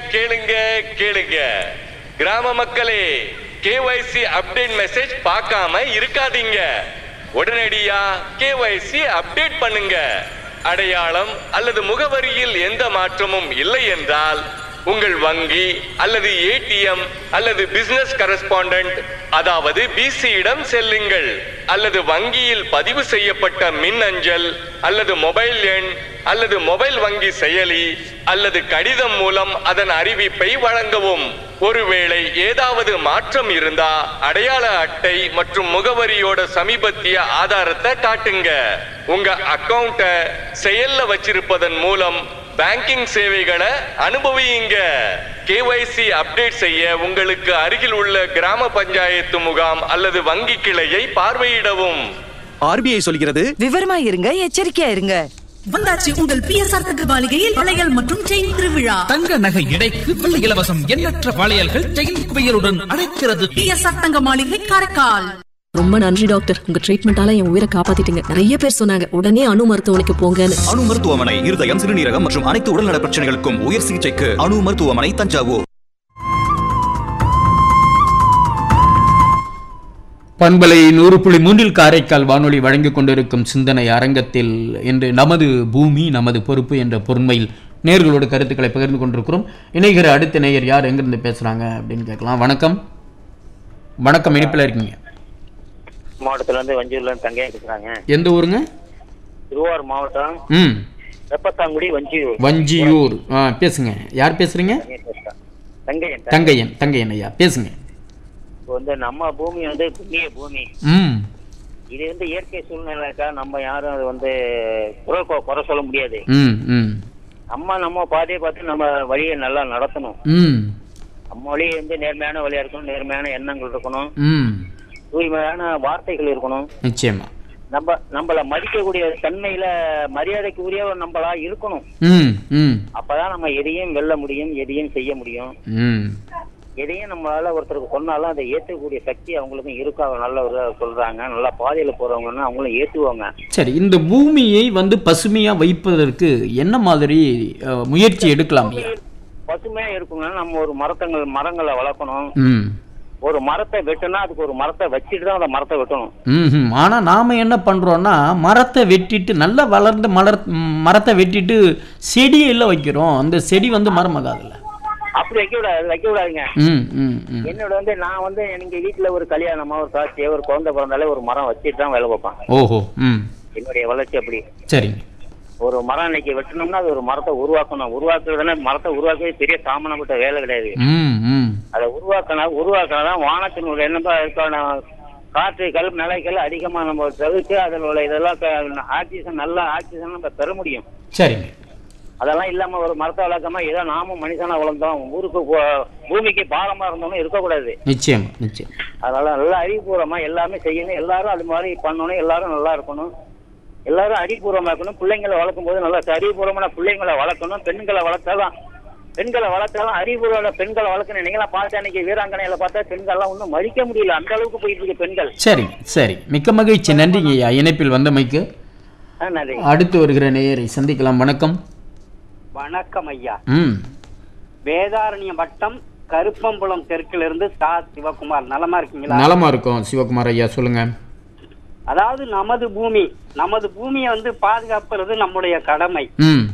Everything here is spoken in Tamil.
கேளுங்க கேளுங்க கிராம மக்களே கேஒய்சி அப்டேட் மெசேஜ் பார்க்காம இருக்காதீங்க உடனடியா கேஒய்சி அப்டேட் பண்ணுங்க அடையாளம் அல்லது முகவரியில் எந்த மாற்றமும் இல்லை என்றால் உங்கள் வங்கி அல்லது ஏடிஎம் அல்லது பிசினஸ் கரஸ்பாண்டன்ட் அதாவது பிசியிடம் செல்லுங்கள் அல்லது வங்கியில் பதிவு செய்யப்பட்ட மின் அஞ்சல் அல்லது மொபைல் எண் அல்லது மொபைல் வங்கி செயலி அல்லது கடிதம் மூலம் அதன் அறிவிப்பை வழங்கவும் ஒருவேளை ஏதாவது மாற்றம் இருந்தா அடையாள அட்டை மற்றும் முகவரியோட சமீபத்திய ஆதாரத்தை காட்டுங்க உங்க அக்கவுண்ட செயல்ல வச்சிருப்பதன் மூலம் பேங்கிங் சேவைகளை அனுபவியுங்க கேஒய்சி அப்டேட் செய்ய உங்களுக்கு அருகில் உள்ள கிராம பஞ்சாயத்து முகாம் அல்லது வங்கி கிளையை பார்வையிடவும் ஆர்பிஐ சொல்கிறது விவரமா இருங்க எச்சரிக்கையா இருங்க வந்தாச்சு உங்கள் பிஎஸ்ஆர் தங்க மாளிகையில் வளையல் மற்றும் செயின் திருவிழா தங்க நகை எடைக்கு வெள்ளி இலவசம் எண்ணற்ற வளையல்கள் செயின் குவையலுடன் அழைக்கிறது பிஎஸ்ஆர் தங்க மாளிகை காரைக்கால் ரொம்ப நன்றி டாக்டர் உங்க ட்ரீட்மெண்டால என் உயிரை காப்பாத்திட்டீங்க நிறைய பேர் சொன்னாங்க உடனே அணு மருத்துவமனைக்கு போங்கன்னு அணு மருத்துவமனை இருதயம் சிறுநீரகம் மற்றும் அனைத்து உடல்நல பிரச்சனைகளுக்கும் உயர் சிகிச்சைக்கு அணு மருத்துவமனை தஞ்சாவூர் பண்பலை நூறு புள்ளி மூன்றில் காரைக்கால் வானொலி வழங்கிக் கொண்டிருக்கும் சிந்தனை அரங்கத்தில் இன்று நமது பூமி நமது பொறுப்பு என்ற பொறுமையில் நேர்களோட கருத்துக்களை பகிர்ந்து கொண்டிருக்கிறோம் இணைகிற அடுத்த நேயர் யார் எங்கிருந்து பேசுறாங்க அப்படின்னு கேட்கலாம் வணக்கம் வணக்கம் இணைப்பில் இருக்கீங்க மாவட்டத்துல இருந்து வஞ்சூர்ல இருந்து தங்கையா பேசுறாங்க எந்த ஊருங்க திருவாரூர் மாவட்டம் ம் வெப்பத்தாங்குடி வஞ்சியூர் வஞ்சியூர் ஆ பேசுங்க யார் பேசுறீங்க தங்கையன் தங்கையன் தங்கையன் ஐயா பேசுங்க இப்போ வந்து நம்ம பூமி வந்து புண்ணிய பூமி ம் இது வந்து இயற்கை சூழ்நிலைக்கா நம்ம யாரும் அது வந்து குறை கொ- குறை சொல்ல முடியாது ம் ம் நம்ம நம்ம பாதையை பார்த்து நம்ம வழியை நல்லா நடத்தணும் ம் நம்ம வழி வந்து நேர்மையான வழியா இருக்கணும் நேர்மையான எண்ணங்கள் இருக்கணும் ம் தூய்மையான வார்த்தைகள் இருக்கணும் நிச்சயமா நம்ம நம்மள மதிக்கக்கூடிய தன்மையில மரியாதைக்கு உரிய நம்மளா இருக்கணும் ம் ம் அப்பதான் நம்ம எதையும் வெல்ல முடியும் எதையும் செய்ய முடியும் ம் எதையும் நம்மளால ஒருத்தருக்கு சொன்னாலும் அதை ஏத்துக்கக்கூடிய சக்தி அவங்களுக்கும் இருக்கா நல்ல ஒரு சொல்றாங்க நல்லா பாதையில போறவங்கன்னா அவங்களும் ஏத்துவாங்க சரி இந்த பூமியை வந்து பசுமையா வைப்பதற்கு என்ன மாதிரி அஹ், முயற்சி எடுக்கலாம் ஐயா? பசுமையா இருக்குங்கன்னா நம்ம ஒரு மரத்தங்கள் மரங்களை வளர்க்கணும் ம் ஒரு மரத்தை வெட்டினா அதுக்கு ஒரு மரத்தை வச்சுட்டு தான் அந்த மரத்தை வெட்டணும் ம் ஆனா நாம என்ன பண்றோம்னா மரத்தை வெட்டிட்டு நல்லா வளர்ந்த மலர் ம், மரத்தை வெட்டிட்டு செடியெல்லாம் வைக்கிறோம் அந்த செடி வந்து மரமாகாதுல்ல அப்படி வைக்க கூடாது வைக்க கூடாதுங்க ம் ம் ம் என்னோட வந்து நான் வந்து எனக்கு வீட்டுல ஒரு கல்யாணமா ஒரு காட்சி ஒரு குழந்தை பிறந்தாலே ஒரு மரம் வச்சுட்டு தான் வேலை பார்ப்பேன் ஓஹோ ம் என்னுடைய வளர்ச்சி அப்படி சரிங்க ஒரு மரம் இன்னைக்கு வெட்டணும்னா அது ஒரு மரத்தை உருவாக்கணும் உருவாக்குறதுனா மரத்தை உருவாக்குறது பெரிய சாமானப்பட்ட வேலை கிடையாது ம் ம் அதை உருவாக்கினா உருவாக்கினாதான் வானத்தினுடைய என்ன இருக்கான காற்றுகள் நிலைகள் அதிகமா நம்ம தவிர்த்து அதில் உள்ள இதெல்லாம் க- ஆக்சிஜன் நல்ல ஆக்சிஜன் நம்ம பெற முடியும் சரிங்க அதெல்லாம் இல்லாம ஒரு மரத்தை வளர்க்காம ஏதோ நாமும் மனுஷனா வளர்ந்தோம் ஊருக்கு போ- பூமிக்கு பாலமா இருந்தோம்னு இருக்கக்கூடாது நிச்சயமா நிச்சயம் அதனால நல்லா அறிவுபூர்வமா எல்லாமே செய்யணும் எல்லாரும் அது மாதிரி பண்ணணும் எல்லாரும் நல்லா இருக்கணும் எல்லாரும் அறிவுபூர்வமா இருக்கணும் பிள்ளைங்களை வளர்க்கும் போது நல்லா அறிவுபூர்வமான பிள்ளைங்களை வளர்க்கணும் பெண்களை வளர்த்தாதான் பெண்களை வளர்த்தாலும் அறிவுபூர்வமான பெண்களை வளர்க்கணும் நீங்களா பார்த்து அன்னைக்கு வீராங்கனையில பார்த்தா பெண்கள்லாம் ஒன்றும் மதிக்க முடியல அந்த அளவுக்கு போயிட்டு இருக்கு பெண்கள் சரிங்க சரி மிக்க மகிழ்ச்சி நன்றிங்க ஐயா இணைப்பில் வந்தமைக்கு ஆ, நன்றி அடுத்து வருகிற நேயரை சந்திக்கலாம் வணக்கம் வணக்கம் ஐயா ம் வேதாரண்யம் வட்டம் கருப்பம்புலம் தெற்கிலிருந்து சா சிவகுமார் நலமா இருக்கீங்களா நலமா இருக்கும் சிவகுமார் ஐயா சொல்லுங்க அதாவது நமது பூமி நமது பூமியை வந்து பாதுகாப்புறது நம்முடைய கடமை ம்